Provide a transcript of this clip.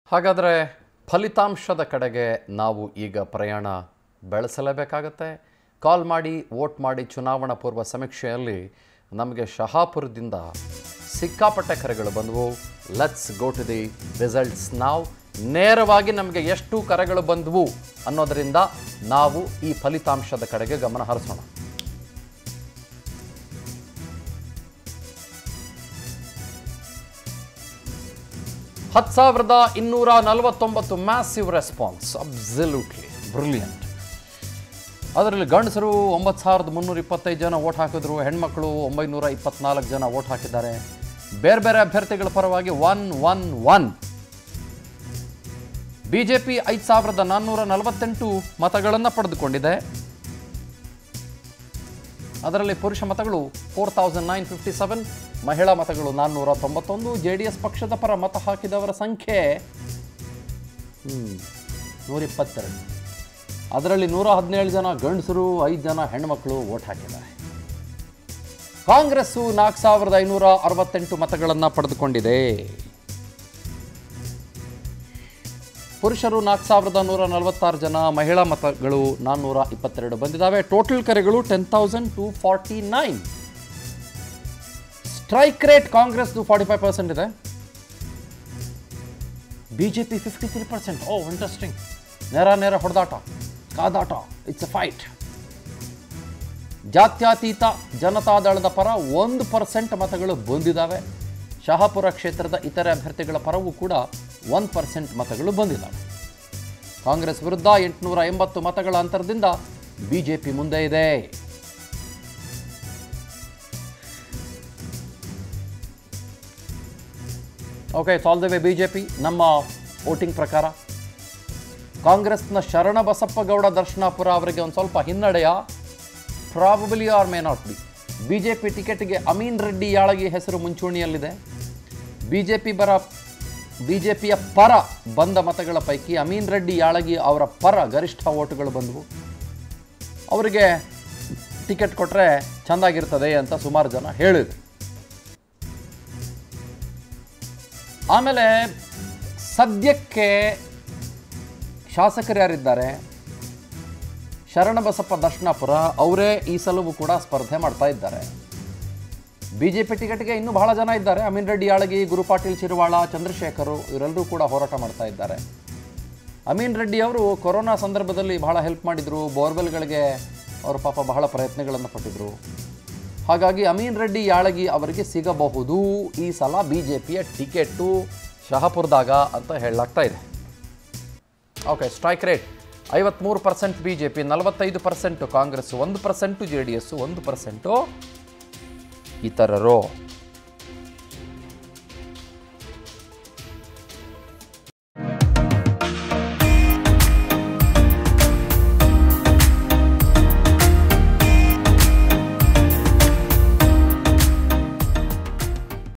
ಹಾಗಾದರೆ ಫಲಿತಾಂಶದ ಕಡೆಗೆ ನಾವು ಈಗ ಪ್ರಯಾಣ ಬೆಳೆಸಲೇಬೇಕಾಗತ್ತೆ ಕಾಲ್ ಮಾಡಿ ವೋಟ್ ಮಾಡಿ ಚುನಾವಣಾ ಪೂರ್ವ ಸಮೀಕ್ಷೆಯಲ್ಲಿ ನಮಗೆ ಶಹಾಪುರದಿಂದ ಸಿಕ್ಕಾಪಟ್ಟೆ ಕರೆಗಳು ಬಂದವು let's go to the results ನಾವು ನೇರವಾಗಿ ನಮಗೆ ಎಷ್ಟು ಕರೆಗಳು ಬಂದವು ಅನ್ನೋದರಿಂದ ನಾವು ಈ ಫಲಿತಾಂಶದ ಕಡೆಗೆ ಗಮನ ಹರಿಸೋಣ ಹತ್ತು ಸಾವಿರದ ಇನ್ನೂರ ನಲವತ್ತೊಂಬತ್ತು ಮ್ಯಾಸಿವ್ ರೆಸ್ಪಾನ್ಸ್ ಅಬ್ಸಲ್ಯೂಟ್ಲಿ ಬ್ರಿಲಿಯಂಟ್ ಅದರಲ್ಲಿ ಗಂಡಸರು ಒಂಬತ್ತು ಸಾವಿರದ ಮುನ್ನೂರ ಇಪ್ಪತ್ತೈದು ಜನ ವೋಟ್ ಹಾಕಿದ್ರು ಹೆಣ್ಮಕ್ಳು ಒಂಬೈನೂರ ಇಪ್ಪತ್ನಾಲ್ಕು ಜನ ವೋಟ್ ಹಾಕಿದ್ದಾರೆ ಬೇರೆ ಬೇರೆ ಅಭ್ಯರ್ಥಿಗಳ ಪರವಾಗಿ one one one B J P ಐದು ಸಾವಿರದ ನಾನ್ನೂರ ನಲವತ್ತೆಂಟು ಮತಗಳನ್ನು ಪಡೆದುಕೊಂಡಿದೆ ಅದರಲ್ಲಿ ಪುರುಷ ಮತಗಳು four thousand nine fifty seven ಮಹಿಳಾ ಮತಗಳು ನಾನ್ನೂರ ತೊಂಬತ್ತೊಂದು ಜೆ ಡಿ ಎಸ್ ಪಕ್ಷದ ಪರ ಮತ ಹಾಕಿದವರ ಸಂಖ್ಯೆ ನೂರಿಪ್ಪತ್ತೆರಡು ಅದರಲ್ಲಿ ನೂರ ಹದಿನೇಳು ಜನ ಗಂಡಸರು ಐದು ಜನ ಹೆಣ್ಮಕ್ಳು ವೋಟ್ ಹಾಕಿದ್ದಾರೆ ಕಾಂಗ್ರೆಸ್ಸು ನಾಲ್ಕು ಸಾವಿರದ ಐನೂರ ಅರವತ್ತೆಂಟು ಮತಗಳನ್ನು ಪಡೆದುಕೊಂಡಿದೆ ಪುರುಷರು ನಾಲ್ಕು ಸಾವಿರದ ನೂರ ನಲವತ್ತಾರು ಜನ ಮಹಿಳಾ ಮತಗಳು ನಾನ್ನೂರ ಇಪ್ಪತ್ತೆರಡು ಬಂದಿದ್ದಾವೆ ಟೋಟಲ್ ಕರೆಗಳು ten thousand two forty nine strike rate ಕಾಂಗ್ರೆಸ್ದು ಫಾರ್ಟಿ ಫೈವ್ ಪರ್ಸೆಂಟ್ ಇದೆ B J P fifty three percent oh interesting ನೇರ ನೇರ ಹೊಡೆದಾಟ ಕಾದಾಟ ಇಟ್ಸ್ ಎ ಫೈಟ್ ಜಾತ್ಯತೀತ ಜನತಾದಳದ ಪರ ಒಂದು ಪರ್ಸೆಂಟ್ ಮತಗಳು ಬಂದಿದ್ದಾವೆ ಶಹಾಪುರ ಕ್ಷೇತ್ರದ ಇತರೆ ಅಭ್ಯರ್ಥಿಗಳ ಪರವೂ ಕೂಡ ಒನ್ ಪರ್ಸೆಂಟ್ ಮತಗಳು ಬಂದಿದ್ದಾವೆ ಕಾಂಗ್ರೆಸ್ ವಿರುದ್ಧ ಎಂಟುನೂರ ಎಂಬತ್ತು ಮತಗಳ ಅಂತರದಿಂದ ಬಿಜೆಪಿ ಮುಂದೆ ಇದೆ ಓಕೆ ಸಾಲ್ ದ ವೇ ಬಿಜೆಪಿ ನಮ್ಮ ವೋಟಿಂಗ್ ಪ್ರಕಾರ ಕಾಂಗ್ರೆಸ್ನ ಶರಣ ಬಸಪ್ಪಗೌಡ ದರ್ಶನಾಪುರ ಅವರಿಗೆ ಒಂದು ಸ್ವಲ್ಪ ಹಿನ್ನಡೆಯ probably or may not be B J P ಟಿಕೆಟ್ಗೆ ಅಮೀನ್ ರೆಡ್ಡಿ ಯಾಳಗಿ ಹೆಸರು ಮುಂಚೂಣಿಯಲ್ಲಿದೆ ಬಿ ಜೆ ಪಿ ಬರ ಬಿ ಜೆ ಪಿಯ ಪರ ಬಂದ ಮತಗಳ ಪೈಕಿ ಅಮೀನ್ ರೆಡ್ಡಿ ಯಾಳಗಿ ಅವರ ಪರ ಗರಿಷ್ಠ ಓಟುಗಳು ಬಂದವು ಅವರಿಗೆ ಟಿಕೆಟ್ ಕೊಟ್ಟರೆ ಚೆಂದಾಗಿರ್ತದೆ ಅಂತ ಸುಮಾರು ಜನ ಹೇಳಿದರು ಆಮೇಲೆ ಸದ್ಯಕ್ಕೆ ಶಾಸಕರು ಯಾರಿದ್ದಾರೆ ಶರಣಬಸಪ್ಪ ದರ್ಶನಾಪುರ ಅವರೇ ಈ ಸಲವೂ ಕೂಡ ಸ್ಪರ್ಧೆ ಮಾಡ್ತಾ ಇದ್ದಾರೆ ಬಿ ಜೆ ಪಿ ಟಿಕೆಟ್ಗೆ ಇನ್ನೂ ಬಹಳ ಜನ ಇದ್ದಾರೆ ಅಮೀನ್ ರೆಡ್ಡಿ ಯಾಳಗಿ ಗುರು ಪಾಟೀಲ್ ಚಿರುವಾಳ ಚಂದ್ರಶೇಖರು ಇವರೆಲ್ಲರೂ ಕೂಡ ಹೋರಾಟ ಮಾಡ್ತಾ ಇದ್ದಾರೆ ಅಮೀನ್ ರೆಡ್ಡಿ ಅವರು ಕೊರೋನಾ ಸಂದರ್ಭದಲ್ಲಿ ಬಹಳ ಹೆಲ್ಪ್ ಮಾಡಿದರು ಬೋರ್ವೆಲ್ಗಳಿಗೆ ಅವರು ಪಾಪ ಬಹಳ ಪ್ರಯತ್ನಗಳನ್ನು ಪಟ್ಟಿದ್ರು ಹಾಗಾಗಿ ಅಮೀನ್ ರೆಡ್ಡಿ ಯಾಳಗಿ ಅವರಿಗೆ ಸಿಗಬಹುದು ಈ ಸಲ ಬಿ ಜೆ ಪಿಯ ಟಿಕೆಟು ಶಹಾಪುರದಾಗ ಅಂತ ಹೇಳಲಾಗ್ತಾ ಇದೆ ಓಕೆ ಸ್ಟ್ರೈಕ್ ರೇಟ್ ಐವತ್ತ್ಮೂರು ಪರ್ಸೆಂಟ್ ಬಿ ಜೆ ಪಿ ನಲವತ್ತೈದು ಪರ್ಸೆಂಟು ಕಾಂಗ್ರೆಸ್ ಒಂದು ಪರ್ಸೆಂಟು ಜೆ ಡಿ ಎಸ್ಸು ಒಂದು ಪರ್ಸೆಂಟು ಇತರರು